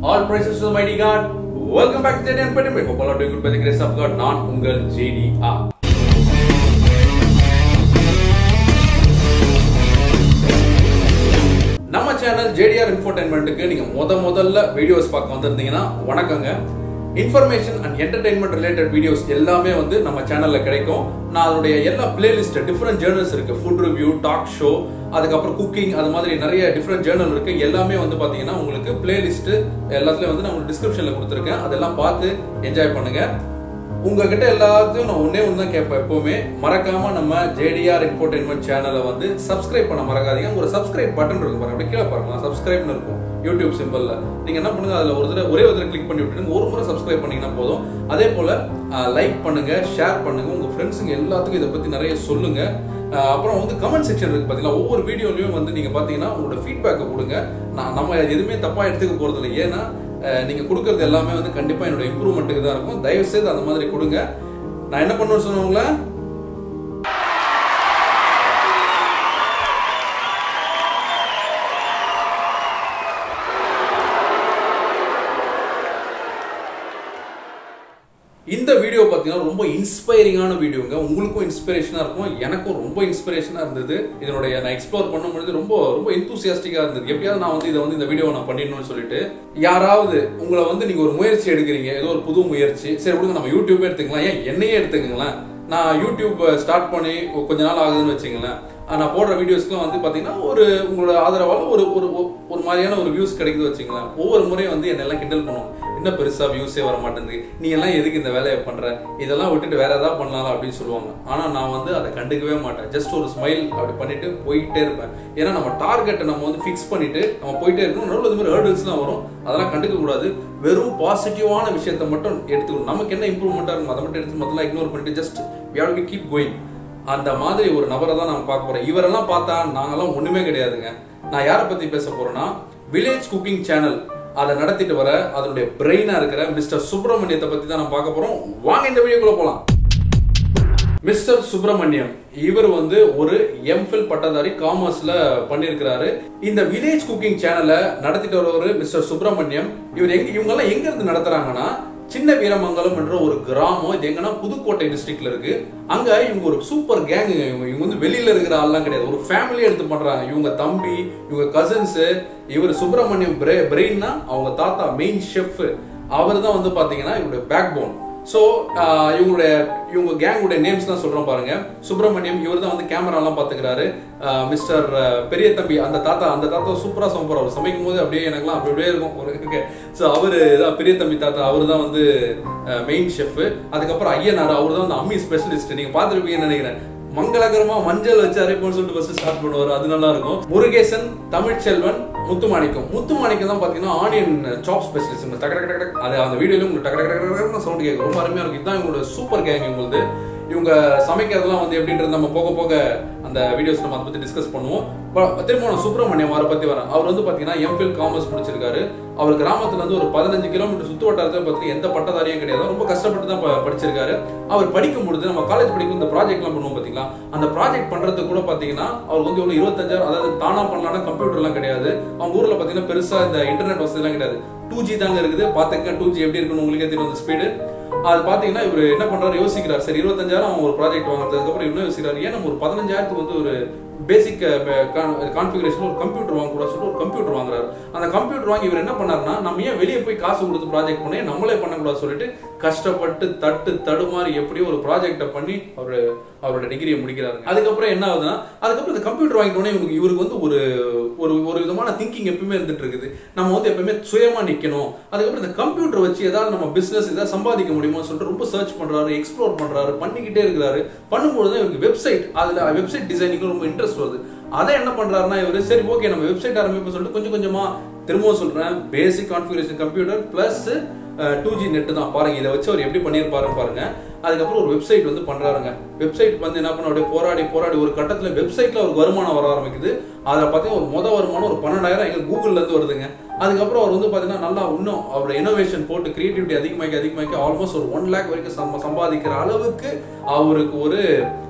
All praises to the mighty God. Welcome back to the Entertainment. Hope all are doing good by the grace of God. நான் உங்கள் JDR. நம்ம channel JDR இன்ஃபோடைன்மெண்ட்டுக்கு நீங்க முத முதல்ல videos பார்க்க வந்திருந்தீங்கன்னா வணக்கங்க information and entertainment related videos எல்லாமே வந்து நம்ம சேனல்ல கிடைக்கும் நான் அதனுடைய எல்லா பிளேலிஸ்ட் டிஃப்ரெண்ட் ஜேர்னல்ஸ் இருக்கு ஃபுட் ரிவ்யூ டாக் ஷோ அதுக்கப்புறம் குக்கிங் அது மாதிரி நிறைய டிஃப்ரெண்ட் ஜேர்னல் இருக்கு எல்லாமே வந்து பாத்தீங்கன்னா உங்களுக்கு பிளேலிஸ்ட் எல்லாத்துலயும் வந்து நான் உங்களுக்கு டிஸ்கிரிப்ஷன்ல கொடுத்துருக்கேன் அதெல்லாம் பார்த்து என்ஜாய் பண்ணுங்க உங்ககிட்ட எல்லாத்தையும் நான் ஒன்னே ஒன்று தான் கேட்பேன் எப்பவுமே மறக்காம நம்ம ஜேடிஆர் இன்ஃபோர்டைன்மெண்ட் சேனலை வந்து சப்ஸ்கிரைப் பண்ண மறக்காதீங்க ஒரு சப்ஸ்கிரைப் பட்டன் இருக்கும் பாருங்க அப்படி கீழே பாருங்க சப்ஸ்கிரைப்னு இருக்கும் யூடியூப் சிம்பிள்ல நீங்க என்ன பண்ணுங்க அதுல ஒரு தடவை ஒரே ஒரு தடவை கிளிக் பண்ணி விட்டுருங்க ஒரு முறை சப்ஸ்கிரைப் பண்ணீங்கன்னா போதும் அதே போல லைக் பண்ணுங்க ஷேர் பண்ணுங்க உங்க ஃப்ரெண்ட்ஸுங்க எல்லாத்துக்கும் இதை பத்தி நிறைய சொல்லுங்க அஹ் அப்புறம் வந்து கமெண்ட் செக்ஷன் இருக்கு பாத்தீங்களா ஒவ்வொரு வீடியோலயும் வந்து நீங்க பாத்தீங்கன்னா உங்களோட ஃபீட்பேக்கை கொடுங்க நான் நம்ம எதுவுமே தப்பா எடுத்துக்க போறது இல்லை ஏன்னா அஹ் நீங்க கொடுக்கறது எல்லாமே வந்து கண்டிப்பா என்னோட இம்ப்ரூவ்மெண்ட்டுக்கு தான் இருக்கும் தயவு செய்து அந்த மாதிரி கொடுங்க நான் என்ன பண்ணுவேன்னு சொன்னவங்கள இந்த வீடியோ பார்த்தீங்கன்னா ரொம்ப இன்ஸ்பைரிங்கான வீடியோங்க உங்களுக்கும் இன்ஸ்பிரேஷனாக இருக்கும் எனக்கும் ரொம்ப இன்ஸ்பிரேஷனாக இருந்தது இதனுடைய நான் எக்ஸ்ப்ளோர் பண்ணும்பொழுது ரொம்ப ரொம்ப இன்தூசியாஸ்டிக்காக இருந்தது எப்படியாவது நான் வந்து இதை வந்து இந்த வீடியோ நான் பண்ணிடணும்னு சொல்லிட்டு யாராவது உங்களை வந்து நீங்கள் ஒரு முயற்சி எடுக்கிறீங்க ஏதோ ஒரு புது முயற்சி சரி விடுங்க நம்ம யூடியூபே எடுத்துக்கலாம் ஏன் என்னையே எடுத்துக்கங்களேன் நான் யூடியூப் ஸ்டார்ட் பண்ணி கொஞ்ச நாள் ஆகுதுன்னு வச்சுங்களேன் நான் போடுற வீடியோஸ்க்குலாம் வந்து பார்த்தீங்கன்னா ஒரு உங்களோட ஆதரவால் ஒரு ஒரு ஒரு மாதிரியான ஒரு வியூஸ் கிடைக்குது வச்சுங்களேன் ஒவ்வொரு முறையும் வந்து என்னெல்லாம் கிண்டல் பண்ணுவோம் என்ன பெருசாக வியூஸே வர மாட்டேங்குது நீ எல்லாம் எதுக்கு இந்த வேலையை பண்ற இதெல்லாம் விட்டுட்டு வேற ஏதாவது பண்ணலாம் அப்படின்னு சொல்லுவாங்க ஆனால் நான் வந்து அதை கண்டுக்கவே மாட்டேன் ஜஸ்ட் ஒரு ஸ்மைல் அப்படி பண்ணிட்டு போயிட்டே இருப்பேன் ஏன்னா நம்ம டார்கெட்டை நம்ம வந்து ஃபிக்ஸ் பண்ணிட்டு நம்ம போயிட்டே இருக்கணும் நடுவில் இது மாதிரி ஹேர்டில்ஸ்லாம் வரும் அதெல்லாம் கண்டுக்க கூடாது வெறும் பாசிட்டிவான விஷயத்தை மட்டும் எடுத்துக்கணும் நமக்கு என்ன இம்ப்ரூவ்மெண்ட்டாக இருக்கும் அதை மட்டும் எடுத்து மொத்தம் இக்னோர் பண்ணிட்டு just we have to keep going அந்த மாதிரி ஒரு நபரை தான் நான் பார்க்க போறேன் இவரெல்லாம் பார்த்தா நாங்கெல்லாம் ஒண்ணுமே கிடையாதுங்க நான் யாரை பத்தி பேச போறேன்னா வில்லேஜ் குக்கிங் சேனல் அதை நடத்திட்டு வர அதனுடைய பிரெயினா இருக்கிற மிஸ்டர் சுப்பிரமணியத்தை பத்தி தான் நான் பார்க்க போறோம் வாங்க இந்த வீடியோக்குள்ள போலாம் மிஸ்டர் சுப்பிரமணியம் இவர் வந்து ஒரு எம்ஃபில் பட்டதாரி காமர்ஸ்ல பண்ணியிருக்கிறாரு இந்த வில்லேஜ் குக்கிங் சேனலை நடத்திட்டு வரவர் மிஸ்டர் சுப்பிரமணியம் இவர் எங்க இவங்க எல்லாம் எங்க இருந்து நடத்துறாங்கன்னா சின்ன வீரமங்கலம் என்ற ஒரு கிராமம் இது எங்கன்னா புதுக்கோட்டை டிஸ்ட்ரிக்ட்ல இருக்கு அங்க இவங்க ஒரு சூப்பர் கேங் இவங்க இவங்க வந்து வெளியில இருக்கிற ஆள்லாம் கிடையாது ஒரு ஃபேமிலி எடுத்து பண்றாங்க இவங்க தம்பி இவங்க கசின்ஸ் இவர் சுப்பிரமணியம் பிரெயின்னா அவங்க தாத்தா மெயின் ஷெஃப் அவர் தான் வந்து பாத்தீங்கன்னா இவருடைய பேக் போன் ஸோ இவங்களுடைய இவங்க கேங்குடைய நேம்ஸ்லாம் சொல்கிறோம் பாருங்க சுப்பிரமணியம் இவர் தான் வந்து கேமராலாம் பார்த்துக்கிறாரு மிஸ்டர் பெரிய தம்பி அந்த தாத்தா அந்த தாத்தா சூப்பராக சமைப்பார் அவர் சமைக்கும் போது அப்படியே எனக்குலாம் அப்படி அப்படியே இருக்கும் ஒரு ஸோ அவர் தான் பெரிய தம்பி தாத்தா அவர் தான் வந்து மெயின் ஷெஃப் அதுக்கப்புறம் ஐயனார் அவர் தான் வந்து அம்மி ஸ்பெஷலிஸ்ட் நீங்கள் பார்த்துருப்பீங்கன்னு நினைக்கிறேன் மங்களகரமா மஞ்சள் வச்சு அரைப்போம்னு சொல்லிட்டு ஃபர்ஸ்ட் ஸ்டார்ட் பண்ணுவார் அது நல்லா இருக்கும் முருகேசன் தமிழ்ச்செல்வன் முத்துமாணிக்கம் முத்துமாணிக்கம் தான் பாத்தீங்கன்னா ஆனியன் சாப் ஸ்பெஷலிஸ்ட் டக்கு டக்கு டக்கு டக்கு அது அந்த வீடியோல உங்களுக்கு டக்கு டக்கு டக்கு டக்கு சவுண்ட் கேட்கும் ரொம்ப அருமையா இருக்கும் இதுதான் இவங்களோட சூப்பர் கேங் இவங்களுக்கு இவங்க சமைக்கிறதெல்லாம் வந்து எப்படின்றது நம்ம போக போக அந்த வீடியோஸ் நம்ம அதை பத்தி டிஸ்கஸ் பண்ணுவோம் திரும்ப நான் சுப்பிரமணியம் அவரை பத்தி வரேன் அவர் வந்து பாத்தீங்கன்னா எம்ஃபில் காமர்ஸ் முடிச்சிருக்காரு அவர் கிராமத்துல இருந்து ஒரு பதினஞ்சு கிலோமீட்டர் சுத்து வட்டாரத்தில் பார்த்தீங்கன்னா எந்த பட்டதாரியும் கிடையாது ரொம்ப கஷ்டப்பட்டு தான் படிச்சிருக்காரு அவர் படிக்கும் பொழுது நம்ம காலேஜ் படிக்கும் இந்த ப்ராஜெக்ட்லாம் பண்ணுவோம் பாத்தீங்களா அந்த ப்ராஜெக்ட் பண்றது கூட பாத்தீங்கன்னா அவர் வந்து எவ்வளவு இருபத்தஞ்சாயிரம் அதாவது தானா பண்ணலாம்னா கம்ப்யூட்டர்லாம் கிடையாது அவங்க ஊர்ல பாத்தீங்கன்னா பெருசா இந்த இன்டர்நெட் வசதிலாம் கிடையாது டூ ஜி தாங்க இருக்குது பாத்துக்க டூ ஜி எப்படி இருக்குன்னு உங்களுக்கே தெரியும் அந்த ஸ்பீடு அது பாத்தீங்கன்னா இவர் என்ன பண்றாரு யோசிக்கிறார் சரி இருபத்தஞ்சாயிரம் அவங்க ஒரு ப்ராஜெக்ட் வாங்குறதுக்கு அப்புறம் இன்னும் யோசிக்கிறாரு ஏன் நம்ம ஒரு பதினஞ்சாயிரத்துக்கு வந்து ஒரு பேசிக் கான்ஃபிகரேஷன் ஒரு கம்ப்யூட்டர் வாங்க கூட சொல்லிட்டு ஒரு கம்ப்யூட்டர் வாங்குறாரு அந்த கம்ப்யூட்டர் வாங்கி இவர் என்ன பண்ணாருன்னா நம்ம ஏன் வெளியே போய் காசு கொடுத்து ப்ராஜெக்ட் பண்ணி நம்மளே பண்ணக்கூடாது சொல்லிட்டு கஷ்டப்பட்டு தட்டு தடுமாறி எப்படியோ ஒரு ப்ராஜெக்டை பண்ணி அவர் அவரோட டிகிரியை முடிக்கிறாருங்க அதுக்கப்புறம் என்ன ஆகுதுன்னா அதுக்கப்புறம் இந்த கம்ப்யூட்டர் வாங்கிட்டோன்னே இவருக்கு இவருக்கு வந்து ஒரு ஒரு ஒரு விதமான திங்கிங் எப்பயுமே இருந்துட்டு இருக்குது நம்ம வந்து எப்பயுமே சுயமா நிக்கணும் அதுக்கப்புறம் இந்த கம்ப்யூட்டர் வச்சு ஏதாவது நம்ம பிசினஸ் ஏதாவது சம்பாதிக்க முடியுமோன்னு சொல்லிட்டு ரொம்ப சர்ச் பண்றாரு எக்ஸ்ப்ளோர் பண்றாரு பண்ணிக்கிட்டே இருக்கிறாரு பண்ணும்போது தான் இவருக்கு வெப்சைட் அதுல வெப்சைட் டிசைனிங்ல ரொம்ப இன்ட்ரெஸ்ட் வருது அதை என்ன பண்றாருன்னா இவரு சரி ஓகே நம்ம வெப்சைட் ஆரம்பிப்போம் சொல்லிட்டு கொஞ்சம் கொஞ்சமா திரும்பவும் சொல்றேன் basic configuration computer plus two G net தான் பாருங்க இதை வச்சு அவர் எப்படி பண்ணியிருப்பாருன்னு பாருங்க அதுக்கப்புறம் ஒரு வெப்சைட் வந்து பண்றாருங்க வெப்சைட் வந்து என்ன பண்ண அப்படியே போராடி போராடி ஒரு கட்டத்துல வெப்சைட்ல ஒரு வருமானம் வர ஆரம்பிக்குது அதில் பார்த்தீங்கன்னா ஒரு மொத வருமானம் ஒரு பன்னெண்டாயிரம் எங்க கூகுள்ல இருந்து வருதுங்க அதுக்கப்புறம் அவர் வந்து பார்த்தீங்கன்னா நல்லா இன்னும் அவரோட இனோவேஷன் போட்டு கிரியேட்டிவிட்டி அதிகமாக்கி அதிகமாக்கி ஆல்மோஸ்ட் ஒரு ஒன் லேக் வரைக்கும் சம்ப சம்பாதிக்கிற அளவுக்கு அவருக்கு ஒரு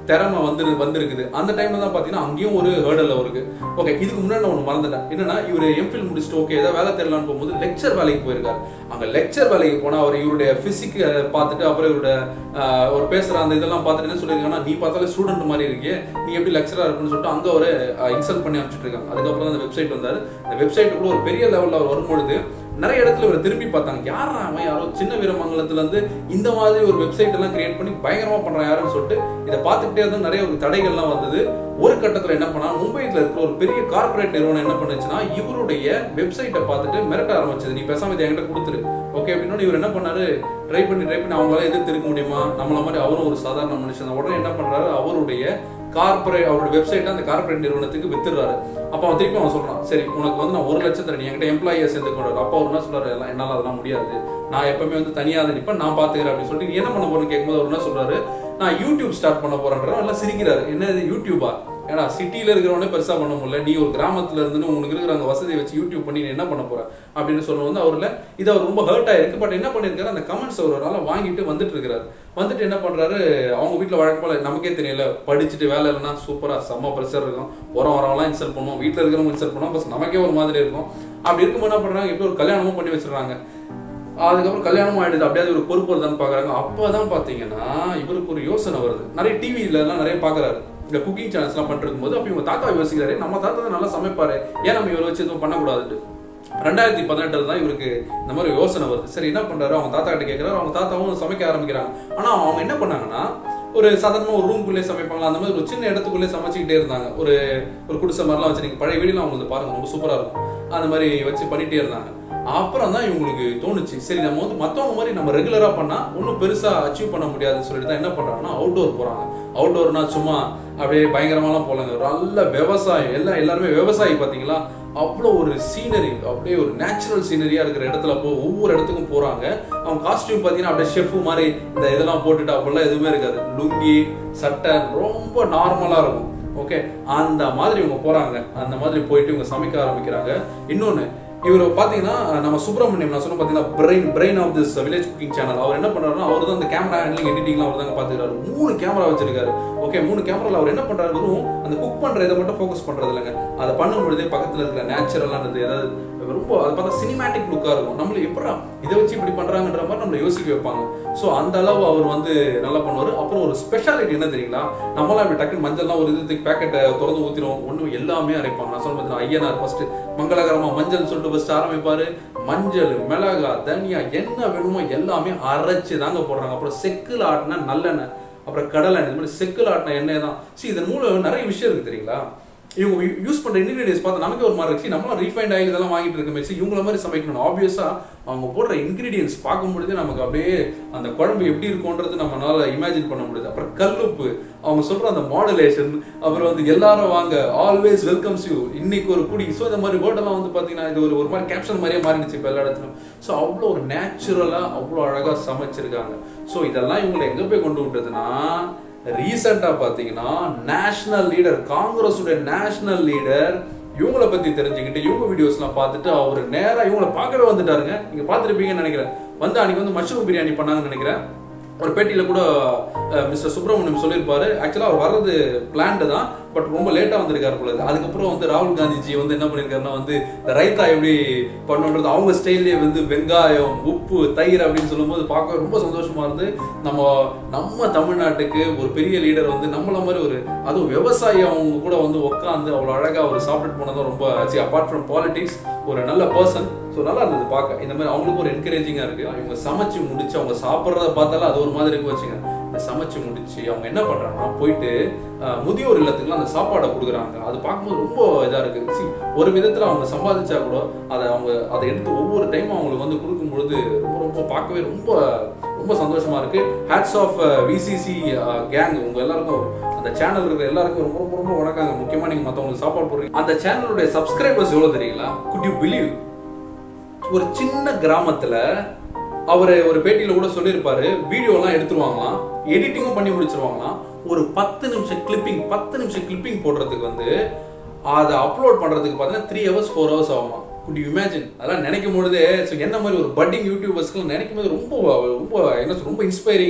திறமை வந்து வந்திருக்குது அந்த டைம்ல தான் பாத்தீங்கன்னா அங்கேயும் ஒரு ஹேர்டல் இருக்கு ஓகே இதுக்கு முன்னாடி நான் ஒன்று மறந்துட்டேன் என்னன்னா இவர் எம்ஃபில் முடிச்சுட்டு ஓகே ஏதாவது வேலை தெரியலான்னு போகும்போது லெக்சர் வேலைக்கு போயிருக்காரு அங்க லெக்சர் வேலைக்கு போனா அவர் இவருடைய பிசிக் பார்த்துட்டு அப்புறம் இவருடைய ஆஹ், அவர் பேசுற அந்த இதெல்லாம் பார்த்துட்டு என்ன சொல்லியிருக்காங்கன்னா நீ பார்த்தாலே ஸ்டூடெண்ட் மாதிரி இருக்கியே நீ எப்படி லெக்சரா இருக்குன்னு சொல்லிட்டு அங்க அவரை இன்சல்ட் பண்ணி அனுப்பிச்சிட்டு இருக்காங்க அதுக்கப்புறம் அந்த வெப்சைட் வந்தாரு அந்த வெப்சைட்டுக்குள்ள ஒரு பெரிய லெவல்ல அவர் வரும்பொழுது நிறைய இடத்துல இவர் திரும்பி பார்த்தாங்க யாரா அவன் யாரோ சின்ன வீரமங்கலத்துல இருந்து இந்த மாதிரி ஒரு வெப்சைட் எல்லாம் கிரியேட் பண்ணி பயங்கரமா பண்றான் யாருன்னு சொல்லிட்டு இதை பார்த்துக்கிட்டே இருந்து நிறைய ஒரு தடைகள்லாம் வந்தது ஒரு கட்டத்துல என்ன பண்ணா மும்பைல இருக்கிற ஒரு பெரிய கார்ப்பரேட் நிறுவனம் என்ன பண்ணுச்சுன்னா இவருடைய வெப்சைட்டை பார்த்துட்டு மிரட்ட ஆரம்பிச்சது நீ பேசாம இதை என்கிட்ட கொடுத்துரு ஓகே அப்படின்னு இவர் என்ன பண்ணாரு ட்ரை பண்ணி ட்ரை பண்ணி அவங்களால எதிர்த்து இருக்க முடியுமா நம்மள மாதிரி அவரும் ஒரு சாதாரண மனுஷன் தான். உடனே என்ன பண்றாரு அவருடைய கார்பரேட் அவரோட வெப்சைட் அந்த கார்பரேட் நிறுவனத்துக்கு வித்துறாரு அப்ப அவன் திருப்பி அவன் சொல்றான் சரி உனக்கு வந்து நான் ஒரு லட்சம் தரேன் நீ என்கிட்ட எம்ப்ளாயியை சேர்ந்து கொண்டு அப்பா அவர் என்ன சொல்றாரு எல்லாம் என்னால அதெல்லாம் முடியாது நான் எப்பவுமே வந்து தனியா அதை நிப்பேன் நான் பாத்துக்கிறேன் அப்படின்னு சொல்லிட்டு நீ என்ன பண்ண போறேன்னு கேட்கும்போது அவர் என்ன சொல்றாரு நான் யூடியூப் ஸ்டார்ட் பண்ண போறேன்ற எல்லாம் சிரிக்கிறாரு என்ன இது யூடியூபா ஏன்னா சிட்டில இருக்கிறவனே பெருசா பண்ண முடியல நீ ஒரு கிராமத்துல இருந்து உனக்கு இருக்கிற அந்த வசதியை வச்சு யூடியூப் பண்ணி நீ என்ன பண்ண போற அப்படின்னு சொல்ல வந்து அவர்ல இது அவர் ரொம்ப ஹர்ட் ஆயிருக்கு பட் என்ன பண்ணிருக்காரு அந்த கமெண்ட்ஸ் அவர் ஒரு நாளா வாங்கிட்டு வந்துட்டு இருக்கிறாரு வந்துட்டு என்ன பண்றாரு அவங்க வீட்டுல வழக்கம் போல நமக்கே தெரியல படிச்சுட்டு வேலை இல்லைன்னா சூப்பரா செம்ம ப்ரெஷர் இருக்கும் உரம் வரவெல்லாம் இன்சல்ட் பண்ணுவோம் வீட்டுல இருக்கிறவங்க இன்சல்ட் பண்ணுவோம் பஸ் நமக்கே ஒரு மாதிரி இருக்கும் அப்படி இருக்கும்போது என்ன பண்றாங்க இப்போ ஒரு கல்யாணமும் பண்ணி வச்சிடுறாங்க அதுக்கப்புறம் கல்யாணமும் ஆயிடுது அப்படியே ஒரு பொறுப்பு வருதான்னு பாக்குறாங்க அப்பதான் பாத்தீங்கன்னா இவருக்கு ஒரு யோசனை வருது நிறைய டிவில எல்லாம் நிறைய பாக்குறாரு இந்த குக்கிங் சேனல்ஸ் எல்லாம் பண்ணிருக்கும் போது அப்ப இவங்க தாத்தா யோசிக்கிறாரு நம்ம தாத்தா தான் நல்லா சமைப்பாரு ஏன் நம்ம இவரை வச்சு எதுவும் பண்ணக்கூடாதுட்டு ரெண்டாயிரத்தி பதினெட்டுல தான் இவருக்கு இந்த மாதிரி யோசனை வருது சரி என்ன பண்றாரு அவங்க தாத்தா கிட்ட கேட்கிறாரு அவங்க தாத்தாவும் சமைக்க ஆரம்பிக்கிறாங்க ஆனா அவங்க என்ன பண்ணாங்கன்னா ஒரு சாதாரண ஒரு ரூம்குள்ளே சமைப்பாங்களா அந்த மாதிரி ஒரு சின்ன இடத்துக்குள்ளே சமைச்சுக்கிட்டே இருந்தாங்க ஒரு ஒரு குடிசை மாதிரிலாம் வச்சிருக்கீங்க பழைய வீடுலாம் அவங்களுக்கு பாருங்க ரொம்ப சூப்பரா இருக்கும் அந்த மாதிரி வச்சு பண்ணிட்டே இருந்தாங்க அப்புறம் தான் இவங்களுக்கு தோணுச்சு சரி நம்ம வந்து மத்தவங்க மாதிரி நம்ம ரெகுலரா பண்ணா ஒன்றும் பெருசா அச்சீவ் பண்ண முடியாதுன்னு சொல்லிட்டு தான் என்ன பண்றாங்கன்னா அவுட்டோர் போறாங்க அவுட்டோர்னா சும்மா அப்படியே பயங்கரமாலாம் போலாங்க நல்ல விவசாயம் எல்லாம் எல்லாருமே விவசாயி பாத்தீங்களா அவ்வளோ ஒரு சீனரி அப்படியே ஒரு நேச்சுரல் சீனரியா இருக்கிற இடத்துல போ ஒவ்வொரு இடத்துக்கும் போறாங்க அவங்க காஸ்டியூம் பார்த்தீங்கன்னா அப்படியே ஷெஃப் மாதிரி இந்த இதெல்லாம் போட்டுட்டு அப்படிலாம் எதுவுமே இருக்காது லுங்கி சட்டை ரொம்ப நார்மலா இருக்கும் ஓகே அந்த மாதிரி இவங்க போறாங்க அந்த மாதிரி போயிட்டு இவங்க சமைக்க ஆரம்பிக்கிறாங்க இன்னொன்னு இவர் பாத்தீங்கன்னா நம்ம சுப்பிரமணியம் நான் சொன்ன பாத்தீங்கன்னா brain brain of this village cooking channel அவர் என்ன பண்றாருன்னா அவர் தான் அந்த கேமரா ஹேண்ட்லிங் எடிட்டிங்லாம் அவர் தாங்க பாத்துக்கிறாரு மூணு கேமரா வச்சிருக்காரு ஓகே மூணு கேமரால அவர் என்ன பண்றாரு வெறும் அந்த குக் பண்ற இதை மட்டும் ஃபோக்கஸ் பண்றது இல்லைங்க அதை பண்ணும் பொழுதே பக்கத்துல இருக்கிற நேச்சுரலானது ஏதாவது ரொம்ப அதை பார்த்தா சினிமேட்டிக் லுக்கா இருக்கும் நம்மள எப்படா இதை வச்சு இப்படி பண்றாங்கன்ற மாதிரி நம்மள யோசிக்க வைப்பாங்க ஸோ அந்த அளவு அவர் வந்து நல்லா பண்ணுவாரு அப்புறம் ஒரு ஸ்பெஷாலிட்டி என்ன தெரியுங்களா நம்மளாம் இப்படி டக்குன்னு மஞ்சள்லாம் ஒரு இதுக்கு பேக்கெட்டை திறந்து ஊத்திரும் ஒண்ணு எல்லாமே அரைப்பாங்க நான் சொல்ல பார்த்தீங்கன்னா ஐயனார் ஃபர்ஸ்ட் மங்களகரமா மஞ்சள் சொல்லிட்டு ஃபர்ஸ்ட் ஆரம்பிப்பாரு மஞ்சள் மிளகா தனியா என்ன வேணுமோ எல்லாமே அரைச்சு தாங்க போடுறாங்க அப்புறம் செக்குல ஆட்டினா நல்லெண்ணெய் அப்புறம் கடலை எண்ணெய் இந்த மாதிரி செக்குல ஆட்டின எண்ணெய் தான் see இதன் மூலம் நிறைய விஷயம் இருக்கு தெரியுங்களா இவங்க யூஸ் பண்ற இன்கிரீடியன்ஸ் பார்த்தா நமக்கு ஒரு மாதிரி இருக்கு நம்மளாம் ரீஃபைண்ட் ஆயில் இதெல்லாம் வாங்கிட்டு இருக்கமே சரி இவங்கள மாதிரி சமைக்கணும் ஆப்வியஸா அவங்க போடுற இன்கிரீடியன்ஸ் பார்க்கும் பொழுது நமக்கு அப்படியே அந்த குழம்பு எப்படி இருக்கும்ன்றது நம்மளால இமேஜின் பண்ண முடியுது அப்புறம் கல்லுப்பு அவங்க சொல்ற அந்த மாடுலேஷன் அப்புறம் வந்து எல்லாரும் வாங்க ஆல்வேஸ் வெல்கம்ஸ் யூ இன்னைக்கு ஒரு குடி ஸோ இந்த மாதிரி வேர்டெல்லாம் வந்து பாத்தீங்கன்னா இது ஒரு ஒரு மாதிரி கேப்ஷன் மாதிரியே மாறிடுச்சு இப்போ எல்லா இடத்துலையும் ஸோ அவ்வளோ ஒரு நேச்சுரலா அவ்வளோ அழகா சமைச்சிருக்காங்க ஸோ இதெல்லாம் இவங்களை எங்க போய் கொண்டு விட்டதுன்னா ரீசெண்டா பாத்தீங்கன்னா நேஷனல் லீடர் காங்கிரஸுடைய நேஷனல் லீடர் இவங்கள பத்தி தெரிஞ்சுக்கிட்டு இவங்க வீடியோஸ்லாம் பார்த்துட்டு அவர் நேரா இவங்கள பார்க்கவே வந்துட்டாருங்க நீங்க பார்த்துருப்பீங்கன்னு நினைக்கிறேன் வந்து அன்னைக்கு வந்து மஷ்ரூம் பிரியாணி பண்ணாங்கன்னு நினைக்கிறேன் ஒரு பேட்டியில கூட மிஸ்டர் சுப்பிரமணியம் சொல்லியிருப்பாரு ஆக்சுவலா அவர் வர்றது பிளான்டு தான் பட் ரொம்ப லேட்டா வந்திருக்காரு போல இருக்கு. அதுக்கப்புறம் வந்து ராகுல் காந்திஜி வந்து என்ன பண்ணிருக்காருன்னா வந்து இந்த ரைத்தா எப்படி பண்ணுன்றது அவங்க ஸ்டைல்லே வந்து வெங்காயம் உப்பு தயிர் அப்படின்னு சொல்லும்போது பார்க்க ரொம்ப சந்தோஷமா இருந்து நம்ம நம்ம தமிழ்நாட்டுக்கு ஒரு பெரிய லீடர் வந்து நம்மள மாதிரி ஒரு அதுவும் விவசாயி அவங்க கூட வந்து உட்காந்து அவ்வளோ அழகா அவர் சாப்பிட்டு போனதும் ரொம்ப ஆச்சு அப்பார்ட் ஃப்ரம் பாலிடிக்ஸ் ஒரு நல்ல பர்சன் ஸோ நல்லா இருந்தது பார்க்க இந்த மாதிரி அவங்களுக்கு ஒரு என்கரேஜிங்காக இருக்கு இவங்க சமைச்சு முடிச்சு அவங்க சாப்பிட்றத பார்த்தாலும் அது ஒரு மாதிரி இருக்கு வச்சுங்க இந்த சமைச்சு முடிச்சு அவங்க என்ன பண்றாங்கன்னா போயிட்டு அஹ், முதியோர் இல்லத்துக்குலாம் அந்த சாப்பாடை கொடுக்குறாங்க அது பார்க்கும்போது ரொம்ப இதா இருக்கு See, ஒரு விதத்துல அவங்க சம்பாதிச்சா கூட அதை அவங்க அதை எடுத்து ஒவ்வொரு டைம் அவங்களுக்கு வந்து கொடுக்கும் பொழுது ரொம்ப ரொம்ப பார்க்கவே ரொம்ப ரொம்ப சந்தோஷமா இருக்கு ஹேட்ஸ் ஆஃப் விசிசி கேங் உங்க எல்லாருக்கும் அந்த சேனல் இருக்கிற எல்லாருக்கும் ரொம்ப ரொம்ப ரொம்ப வணக்கங்க முக்கியமா நீங்க மத்தவங்களுக்கு சாப்பாடு போடுறீங்க அந்த சேனலுடைய சப்ஸ்கிரைபர்ஸ் எவ்வளவு தெரியுங்களா குட் யூ பிலீவ் ஒரு சின்ன கிராமத்துல அவர் ஒரு பேட்டியில கூட சொல்லியிருப்பாரு வீடியோலாம் எடுத்துருவாங்களாம் எடிட்டிங்கும் பண்ணி முடிச்சிருவாங்களாம் ஒரு பத்து நிமிஷம் கிளிப்பிங் பத்து நிமிஷம் கிளிப்பிங் போடுறதுக்கு வந்து அதை அப்லோட் பண்றதுக்கு பார்த்தீங்கன்னா த்ரீ ஹவர்ஸ் ஃபோர் ஹவர்ஸ் ஆகுமா குட் யூ இமேஜின் அதெல்லாம் நினைக்கும் பொழுதே so என்ன மாதிரி ஒரு பட்டிங் யூடியூபர்ஸ்க்கு நினைக்கும் போது ரொம்ப ரொம்ப என்ன சொல்றது, ரொம்ப இன்ஸ்பைரிங்கா இருக்கு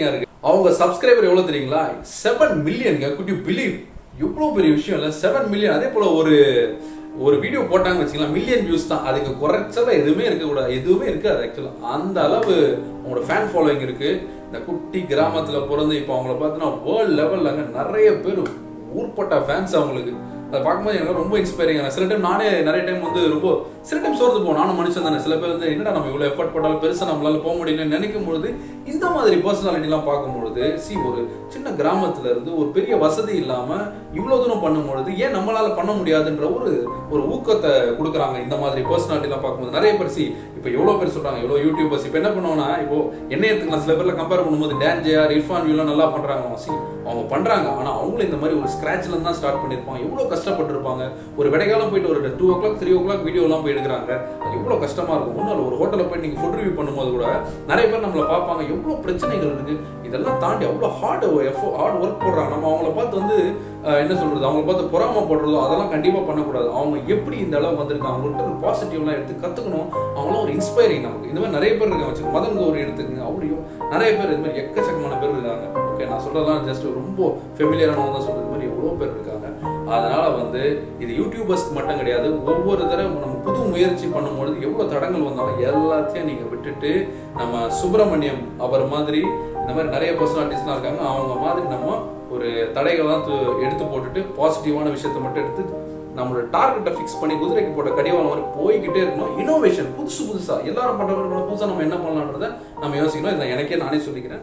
அவங்க சப்ஸ்கிரைபர் எவ்வளவு தெரியுங்களா செவன் மில்லியன்ங்க குட் யூ பிலீவ் எவ்வளோ பெரிய விஷயம் இல்லை செவன் மில்லியன் அதே போல ஒரு ஒரு வீடியோ போட்டாங்க வச்சுக்கலாம் மில்லியன் வியூஸ் தான் அதுக்கு குறைச்சலா எதுவுமே இருக்கக்கூடாது எதுவுமே இருக்காது ஆக்சுவலாக அந்த அளவு அவங்களோட ஃபேன் ஃபாலோயிங் இருக்கு இந்த குட்டி கிராமத்துல பிறந்து இப்போ அவங்கள பார்த்தீங்கன்னா வேர்ல்ட் லெவல்ல அங்கே நிறைய பேர் ஊர்பட்ட ஃபேன்ஸ் அவங்களுக்கு அதை பார்க்கும்போது எனக்கு ரொம்ப இன்ஸ்பைரிங் சில டைம் நானே நிறைய டைம் வந்து ரொம்ப சில டைம் சோர்ந்து போவோம் நானும் மனுஷன் தானே சில பேர் வந்து என்னடா நம்ம இவ்வளோ எஃபர்ட் போட்டாலும் பெருசாக நம்மளால போக முடியலன்னு நினைக்கும் பொழுது இந்த மாதிரி பர்சனாலிட்டிலாம் பார்க்கும்பொழுது சி ஒரு சின்ன கிராமத்துல இருந்து ஒரு பெரிய வசதி இல்லாம இவ்வளவு தூரம் பண்ணும்பொழுது ஏன் நம்மளால பண்ண முடியாதுன்ற ஒரு ஒரு ஊக்கத்தை கொடுக்குறாங்க இந்த மாதிரி பர்சனாலிட்டிலாம் பார்க்கும்போது நிறைய பேர் சி இப்போ எவ்வளோ பேர் சொல்றாங்க எவ்வளோ யூடியூபர்ஸ் இப்போ என்ன பண்ணுவாங்கன்னா இப்போ என்ன எடுத்துக்கலாம் சில பேர்ல கம்பேர் பண்ணும்போது டான் ஜேஆர் இர்ஃபான் வியூலாம் நல்லா பண்றாங்க சி அவங்க பண்றாங்க ஆனா அவங்களும் இந்த மாதிரி ஒரு ஸ்கிராச்ல இருந்து தான் ஸ்டார்ட் பண்ணிருப்பாங்க எவ்வளவு கஷ்டப்பட்டிருப்பாங்க ஒரு விடைக்காலம் போயிட்டு ஒரு two o'clock three o'clock video எல்லாம் போய் எடுக்கிறாங்க அது எவ்வளவு கஷ்டமா இருக்கும் ஒன்றும் இல்லை ஒரு ஹோட்டலில் போய் நீங்க ஃபுட் ரிவ்யூ பண்ணும்போது கூட நிறைய பேர் நம்மளை பார்ப்பாங்க எவ்வளவு பிரச்சனைகள் இருக்கு இதெல்லாம் தாண்டி அவ்வளோ ஹார்ட் எஃபோ ஹார்ட் ஒர்க் போடுறாங்க நம்ம அவங்கள பார்த்து வந்து அஹ், என்ன சொல்றது அவங்கள பார்த்து பொறாம போடுறதோ அதெல்லாம் கண்டிப்பா பண்ணக்கூடாது அவங்க எப்படி இந்த அளவு வந்திருக்காங்க அவங்கள்ட்ட ஒரு பாசிட்டிவ்லாம் எடுத்து கத்துக்கணும் அவங்களாம் ஒரு இன்ஸ்பைரிங் நமக்கு இந்த மாதிரி நிறைய பேர் இருக்காங்க வச்சுக்கோங்க. மதன் கௌரி எடுத்துக்கங்க அப்படியும் நிறைய பேர் இது மாதிரி எக்கச்சக்கமான பேர் இருக்காங்க ஓகே நான் சொல்றதெல்லாம் ஜஸ்ட் ரொம்ப ஃபெமிலியரானவங்க தான் சொல்றது மாதிரி எவ்வளோ பேர் இருக்காங்க அதனால வந்து இது யூடியூபர்ஸ்க்கு மட்டும் கிடையாது ஒவ்வொரு தடவை நம்ம புது முயற்சி பண்ணும்பொழுது எவ்வளோ தடங்கள் வந்தாலும் எல்லாத்தையும் நீங்க விட்டுட்டு நம்ம சுப்பிரமணியம் அவர் மாதிரி இந்த மாதிரி நிறைய பர்சனாலிட்டிஸ்லாம் இருக்காங்க அவங்க மாதிரி நம்ம ஒரு தடைகள்லாம் து- எடுத்து போட்டுட்டு பாசிட்டிவான விஷயத்தை மட்டும் எடுத்து நம்மளோட டார்கெட்டை ஃபிக்ஸ் பண்ணி குதிரைக்கு போட்ட கடிவாளம் மாதிரி போய்கிட்டே இருக்கணும் இனோவேஷன் புதுசு புதுசா எல்லாரும் பண்ற மாதிரி பண்ண புதுசா நம்ம என்ன பண்ணலான்றத நம்ம யோசிக்கணும் இதை எனக்கே நானே சொல்லிக்கிறேன்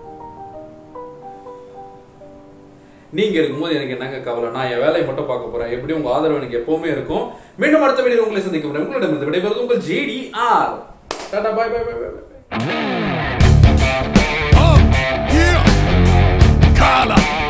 நீங்க இருக்கும்போது எனக்கு என்னங்க கவலை நான் என் வேலையை மட்டும் பார்க்க போறேன் எப்படி உங்க ஆதரவு எனக்கு எப்பவுமே இருக்கும் மீண்டும் அடுத்த வீடியோ உங்களை சந்திக்க போறேன் உங்களிடம் விடைபெறுவது உங்கள் JD R ta-ta bye bye bye bye Oh, yeah. Carla.